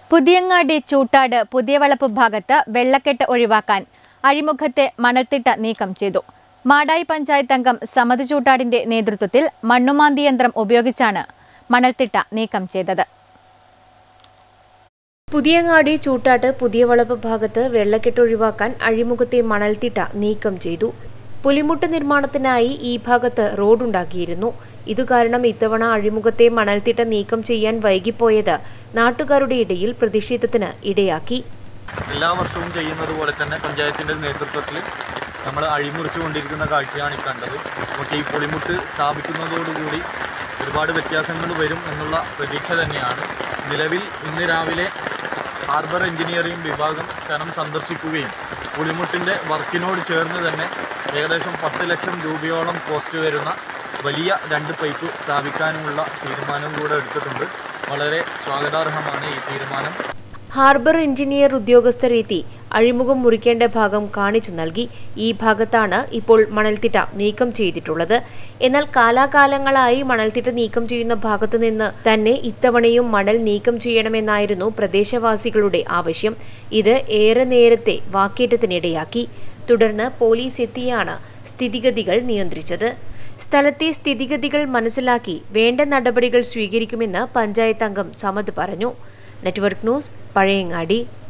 പുതിയങ്ങാടി ചൂട്ടാട് പുതിയ വളപ്പ് ഭാഗത്ത് വെള്ളക്കെട്ട് ഒഴിവാക്കാൻ അഴിമുഖത്തെ മണൽത്തിട്ട നീക്കം ചെയ്തു മാടായി പഞ്ചായത്ത് അംഗം സമത് ചൂട്ടാടിന്റെ നേതൃത്വത്തിൽ മണ്ണുമാന്തി യന്ത്രം ഉപയോഗിച്ചാണ് മണൽത്തിട്ട നീക്കം ചെയ്തത് പുതിയങ്ങാടി ചൂട്ടാട്ട് പുതിയ വളപ്പ് ഭാഗത്ത് വെള്ളക്കെട്ട് ഒഴിവാക്കാൻ അഴിമുഖത്തെ മണൽത്തിട്ട നീക്കം ചെയ്തു പുലിമുട്ട് നിർമ്മാണത്തിനായി ഈ ഭാഗത്ത് റോഡുണ്ടാക്കിയിരുന്നു ഇതുകാരണം ഇത്തവണ അഴിമുഖത്തെ മണൽത്തിട്ട നീക്കം ചെയ്യാൻ വൈകിപ്പോയത് നാട്ടുകാരുടെ ഇടയിൽ പ്രതിഷേധത്തിന് ഇടയാക്കി എല്ലാ വർഷവും ചെയ്യുന്നത് പോലെ തന്നെ പഞ്ചായത്തിൻ്റെ നേതൃത്വത്തിൽ നമ്മൾ അഴിമുറിച്ചു കൊണ്ടിരിക്കുന്ന കാഴ്ചയാണ് ഈ കണ്ടത് നമുക്ക് ഈ പൊളിമുട്ട് സ്ഥാപിക്കുന്നതോടുകൂടി ഒരുപാട് വ്യത്യാസങ്ങൾ വരും എന്നുള്ള പ്രതീക്ഷ തന്നെയാണ് നിലവിൽ ഇന്ന് രാവിലെ ഹാർബർ എഞ്ചിനീയറിംഗ് വിഭാഗം സ്ഥലം സന്ദർശിക്കുകയും പുളിമുട്ടിൻ്റെ വർക്കിനോട് ചേർന്ന് തന്നെ ഏകദേശം പത്ത് ലക്ഷം രൂപയോളം കോസ്റ്റ് വരുന്ന വലിയ രണ്ട് പൈപ്പ് സ്ഥാപിക്കാനുമുള്ള തീരുമാനം കൂടെ എടുത്തിട്ടുണ്ട് വളരെ സ്വാഗതാർഹമാണ് ഈ തീരുമാനം ഹാർബർ എഞ്ചിനീയർ ഉദ്യോഗസ്ഥർ എത്തി അഴിമുഖം മുറിക്കേണ്ട ഭാഗം കാണിച്ചു നൽകി ഈ ഭാഗത്താണ് ഇപ്പോൾ മണൽത്തിട്ട നീക്കം ചെയ്തിട്ടുള്ളത് എന്നാൽ കാലാകാലങ്ങളായി മണൽത്തിട്ട നീക്കം ചെയ്യുന്ന ഭാഗത്തു നിന്ന് തന്നെ ഇത്തവണയും മണൽ നീക്കം ചെയ്യണമെന്നായിരുന്നു പ്രദേശവാസികളുടെ ആവശ്യം ഇത് ഏറെ നേരത്തെ വാക്കേറ്റത്തിനിടയാക്കി തുടർന്ന് പോലീസ് എത്തിയാണ് സ്ഥിതിഗതികൾ നിയന്ത്രിച്ചത് സ്ഥലത്തെ സ്ഥിതിഗതികൾ മനസ്സിലാക്കി വേണ്ട നടപടികൾ സ്വീകരിക്കുമെന്ന് പഞ്ചായത്ത് അംഗം സമദ് പറഞ്ഞു നെറ്റ്വർക്ക് ന്യൂസ് പഴയങ്ങാടി